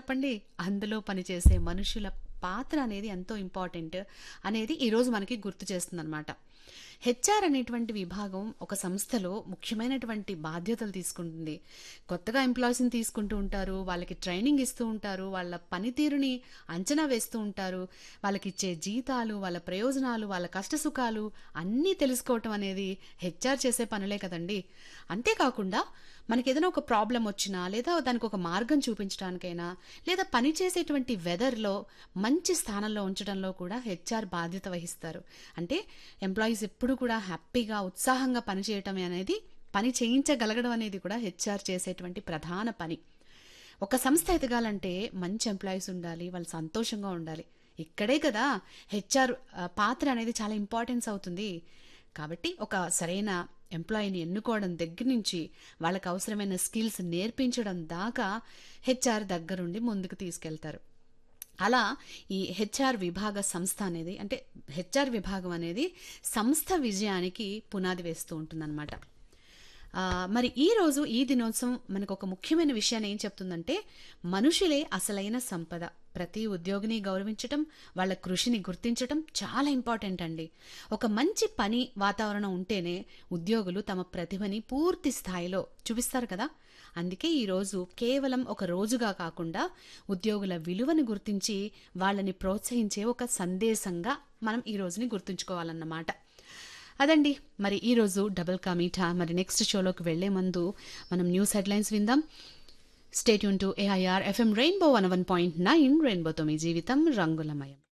చెప్పండి అందులో పనిచేసే మనుషుల పాత్ర అనేది ఎంతో ఇంపార్టెంట్ అనేది ఈరోజు మనకి గుర్తు చేస్తుందన్నమాట హెచ్ఆర్ అనేటువంటి విభాగం ఒక సంస్థలో ముఖ్యమైనటువంటి బాధ్యతలు తీసుకుంటుంది కొత్తగా ఎంప్లాయీస్ని తీసుకుంటూ ఉంటారు వాళ్ళకి ట్రైనింగ్ ఇస్తూ ఉంటారు వాళ్ళ పనితీరుని అంచనా వేస్తూ ఉంటారు వాళ్ళకి ఇచ్చే జీతాలు వాళ్ళ ప్రయోజనాలు వాళ్ళ కష్టసుఖాలు అన్నీ తెలుసుకోవటం అనేది హెచ్ఆర్ చేసే పనులే కదండి అంతేకాకుండా మనకి ఏదైనా ఒక ప్రాబ్లం వచ్చినా లేదా దానికి ఒక మార్గం చూపించడానికైనా లేదా పని చేసేటువంటి వెదర్లో మంచి స్థానంలో ఉంచడంలో కూడా హెచ్ఆర్ బాధ్యత వహిస్తారు అంటే ఎంప్లాయీస్ ఎప్పుడు కూడా హ్యాపీగా ఉత్సాహంగా పనిచేయటం అనేది పని చేయించగలగడం అనేది కూడా హెచ్ఆర్ చేసేటువంటి ప్రధాన పని ఒక సంస్థ ఎదగాలంటే మంచి ఎంప్లాయీస్ ఉండాలి వాళ్ళు సంతోషంగా ఉండాలి ఇక్కడే కదా హెచ్ఆర్ పాత్ర అనేది చాలా ఇంపార్టెన్స్ అవుతుంది కాబట్టి ఒక సరైన ఎంప్లాయీని ఎన్నుకోవడం దగ్గర నుంచి వాళ్ళకి అవసరమైన స్కిల్స్ నేర్పించడం దాకా హెచ్ఆర్ దగ్గరుండి ముందుకు తీసుకెళ్తారు అలా ఈ హెచ్ఆర్ విభాగ సంస్థ అనేది అంటే హెచ్ఆర్ విభాగం అనేది సంస్థ విజయానికి పునాది వేస్తూ ఉంటుందన్నమాట ఆ, మరి ఈ రోజు ఈ దినోత్సవం మనకు ఒక ముఖ్యమైన విషయాన్ని ఏం చెప్తుందంటే మనుషులే అసలైన సంపద ప్రతి ఉద్యోగిని గౌరవించటం వాళ్ళ కృషిని గుర్తించటం చాలా ఇంపార్టెంట్ అండి ఒక మంచి పని వాతావరణం ఉంటేనే ఉద్యోగులు తమ ప్రతిభని పూర్తి స్థాయిలో చూపిస్తారు కదా అందుకే ఈరోజు కేవలం ఒక రోజుగా కాకుండా ఉద్యోగుల విలువను గుర్తించి వాళ్ళని ప్రోత్సహించే ఒక సందేశంగా మనం ఈ రోజుని గుర్తుంచుకోవాలన్నమాట అదండి మరి ఈరోజు డబుల్ కా మీఠా మరి నెక్స్ట్ షోలోకి వెళ్లే ముందు మనం న్యూస్ హెడ్లైన్స్ విందాం stay tuned to AIR FM rainbow one one point nine రెయిన్బోతో మీ జీవితం రంగులమయం